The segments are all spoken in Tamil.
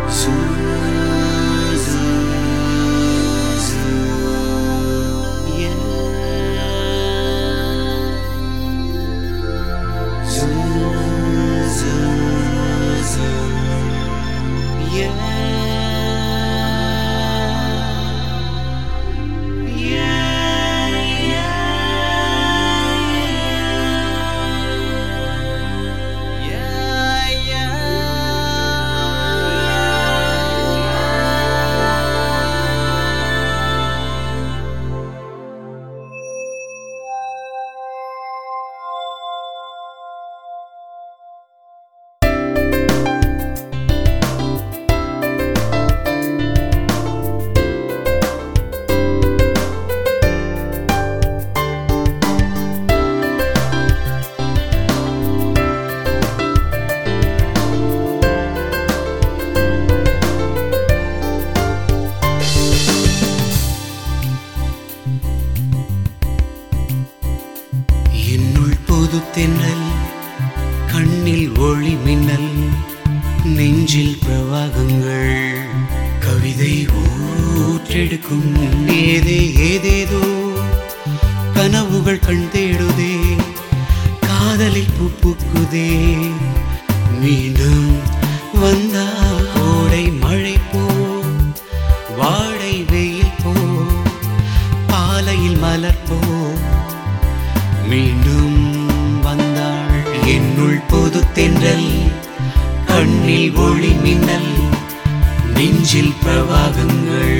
என்னுள் புது தென்றல் கண்ணில் ஒளி மின்னல் நெஞ்சில் பிரவாகங்கள் கவிதை ஊற்றெடுக்கும் ஏதே ஏதேதோ கனவுகள் கண் தேடுதே காதலில் பூ பூக்குதே மீண்டும் வந்தா கோடை மழை போ வாடை வெயில் போ பாலையில் மலர் போ மீண்டும் வந்தாள் என்னுள் பொது தென்றல் கண்ணில் ஒளி மின்னல் நெஞ்சில் பிரவாகங்கள்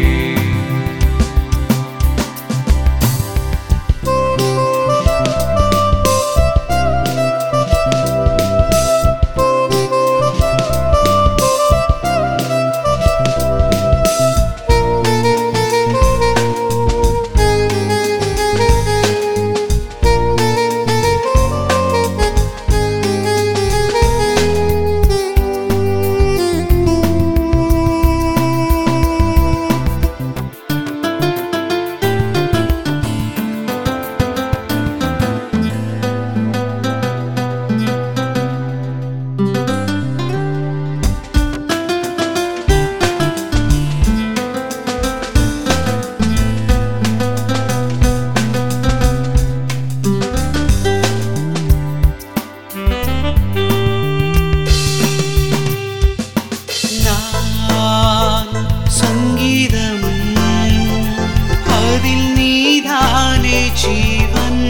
நான் சங்கீதம் அதில் நீதானே ஜீவன்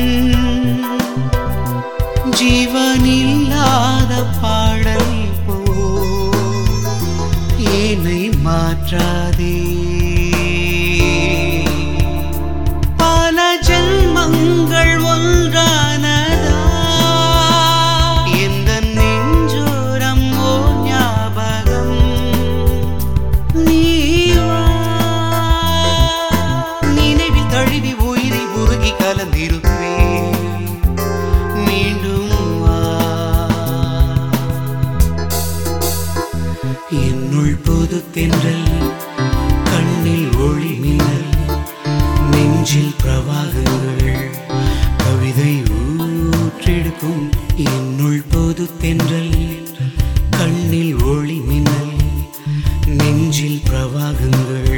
ஜீவனில்லாத பாடல் போ ஏனை மாற்றாதே பல ஜென்மங்கள் ஒன்றானதா எந்த நெஞ்சோரம் ஓ ஞாபகம் நீவா நினைவில் தழுவி உயிரை உருகி கலந்திருப்பே மீண்டும் வா என்னுள் பொது தென்றல் கண்ணில் ஒளி மின்னல் நெஞ்சில் பிரவாகங்கள் கவிதை ஊற்றெடுக்கும் என்னுள் பொது தென்றல் கண்ணில் ஒளி மின்னல் நெஞ்சில் பிரவாகங்கள்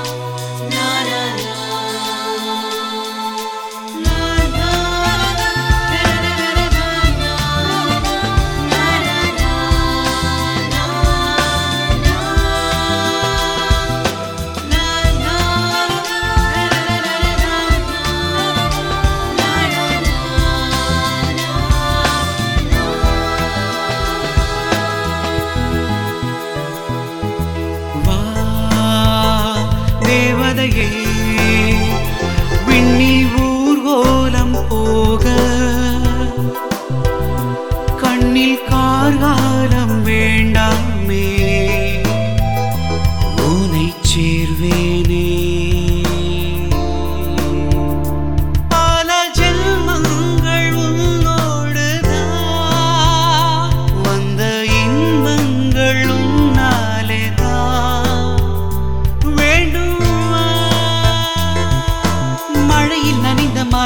Na na na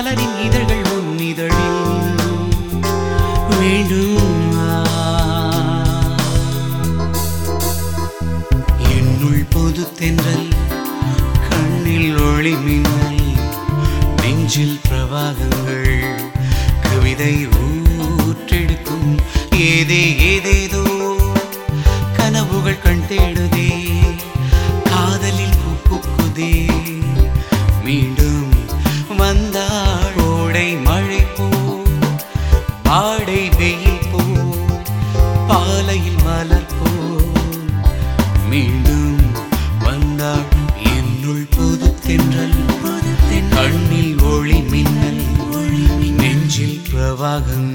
மலரின் இதழ்கள் உன் இதழில் வேண்டும் என்னுள் பொது தென்றல் கண்ணில் ஒளி மின்னல் நெஞ்சில் பிரவாகங்கள் கவிதை ஊற்றெடுக்கும் ஏதே ஏதேதோ கனவுகள் கண் தேடுதே காதலில் பூக்குதே மீண்டும் வந்தாள் ஓடை மழை போ ஆடை வெயில் போ பாலையில் மலர் போ மீண்டும் வந்தாள் என்னுள் புது தென்றல் கண்ணில் ஒளி மின்னல் நெஞ்சில் பிரவாகங்கள்